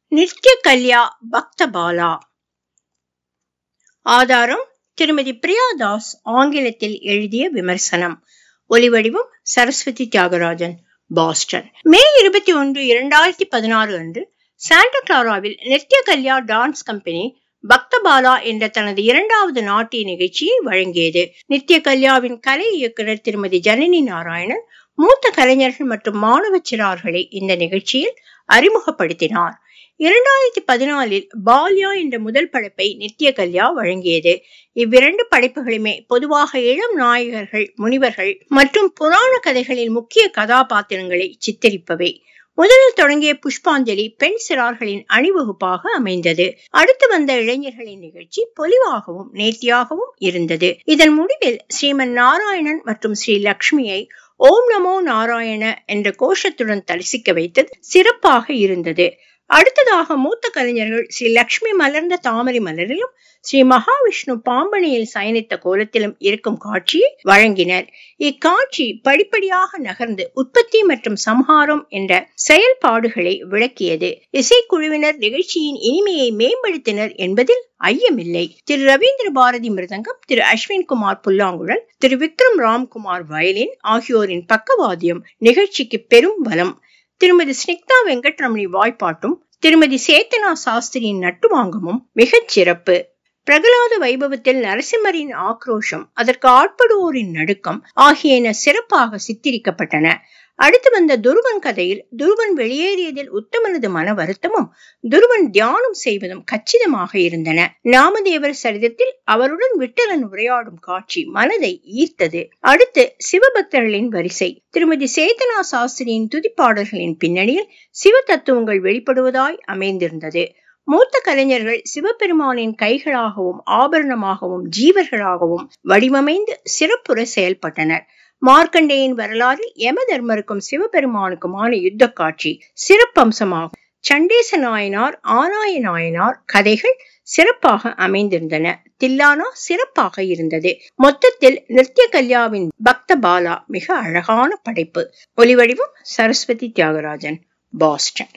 நித்ய கல்யா பக்தபாலா ஆதாரம் திருமதி பிரியா தாஸ் ஆங்கிலத்தில் எழுதிய விமர்சனம் ஒலிவடிவம் சரஸ்வதி தியாகராஜன் பாஸ்டன் மே இருபத்தி ஒன்று இரண்டாயிரத்தி பதினாறு அன்று சாண்டா கிளாராவில் நித்ய கல்யா டான்ஸ் கம்பெனி பக்தபாலா என்ற தனது இரண்டாவது நாட்டிய நிகழ்ச்சியை வழங்கியது நித்ய கல்யாவின் கலை இயக்குனர் திருமதி ஜனனி நாராயணன் மூத்த கலைஞர்கள் மற்றும் மாணவ சிறார்களை இந்த நிகழ்ச்சியில் அறிமுகப்படுத்தினார் இரண்டாயிரத்தி பதினாலில் பால்யா என்ற முதல் படைப்பை நித்ய கல்யா வழங்கியது இவ்விரண்டு படைப்புகளுமே பொதுவாக இளம் நாயகர்கள் முனிவர்கள் மற்றும் புராண கதைகளின் முக்கிய கதாபாத்திரங்களை சித்தரிப்பவை முதலில் தொடங்கிய புஷ்பாஞ்சலி பெண் சிறார்களின் அணிவகுப்பாக அமைந்தது அடுத்து வந்த இளைஞர்களின் நிகழ்ச்சி பொலிவாகவும் நேர்த்தியாகவும் இருந்தது இதன் முடிவில் ஸ்ரீமன் நாராயணன் மற்றும் ஸ்ரீ லக்ஷ்மியை ஓம் நமோ நாராயண என்ற கோஷத்துடன் தரிசிக்க வைத்தது சிறப்பாக இருந்தது அடுத்ததாக மூத்த கலைஞர்கள் ஸ்ரீ லக்ஷ்மி மலர்ந்த தாமரை மலரிலும் ஸ்ரீ மகாவிஷ்ணு பாம்பனையில் சயனித்த கோலத்திலும் இருக்கும் காட்சியை வழங்கினர் இக்காட்சி படிப்படியாக நகர்ந்து உற்பத்தி மற்றும் சம்ஹாரம் என்ற செயல்பாடுகளை விளக்கியது இசைக்குழுவினர் நிகழ்ச்சியின் இனிமையை மேம்படுத்தினர் என்பதில் ஐயமில்லை திரு ரவீந்திர பாரதி மிருதங்கம் திரு அஸ்வின் குமார் புல்லாங்குழல் திரு விக்ரம் ராம்குமார் வயலின் ஆகியோரின் பக்கவாத்தியம் நிகழ்ச்சிக்கு பெரும் பலம் திருமதி ஸ்னிக்தா வெங்கட்ரமணி வாய்ப்பாட்டும் திருமதி சேத்தனா சாஸ்திரியின் நட்டுவாங்கமும் மிகச் சிறப்பு பிரகலாத வைபவத்தில் நரசிம்மரின் ஆக்ரோஷம் அதற்கு ஆட்படுவோரின் நடுக்கம் ஆகியன சிறப்பாக சித்தரிக்கப்பட்டன அடுத்து வந்த துருவன் கதையில் துருவன் வெளியேறியதில் உத்தமனது மன வருத்தமும் துருவன் தியானம் செய்வதும் கச்சிதமாக இருந்தன நாமதேவர் சரிதத்தில் அவருடன் விட்டலன் உரையாடும் காட்சி மனதை ஈர்த்தது அடுத்து சிவபக்தர்களின் வரிசை திருமதி சேத்தனா சாஸ்திரியின் துதிப்பாடல்களின் பின்னணியில் சிவ தத்துவங்கள் வெளிப்படுவதாய் அமைந்திருந்தது மூத்த கலைஞர்கள் சிவபெருமானின் கைகளாகவும் ஆபரணமாகவும் ஜீவர்களாகவும் வடிவமைந்து சிறப்புற செயல்பட்டனர் மார்க்கண்டேயின் வரலாறில் யம தர்மருக்கும் சிவபெருமானுக்குமான யுத்த காட்சி சிறப்பம்சமாகும் சண்டேச நாயனார் ஆனாய நாயனார் கதைகள் சிறப்பாக அமைந்திருந்தன தில்லானா சிறப்பாக இருந்தது மொத்தத்தில் நித்ய கல்யாவின் பக்த பாலா மிக அழகான படைப்பு ஒலிவடிவம் சரஸ்வதி தியாகராஜன் பாஸ்டன்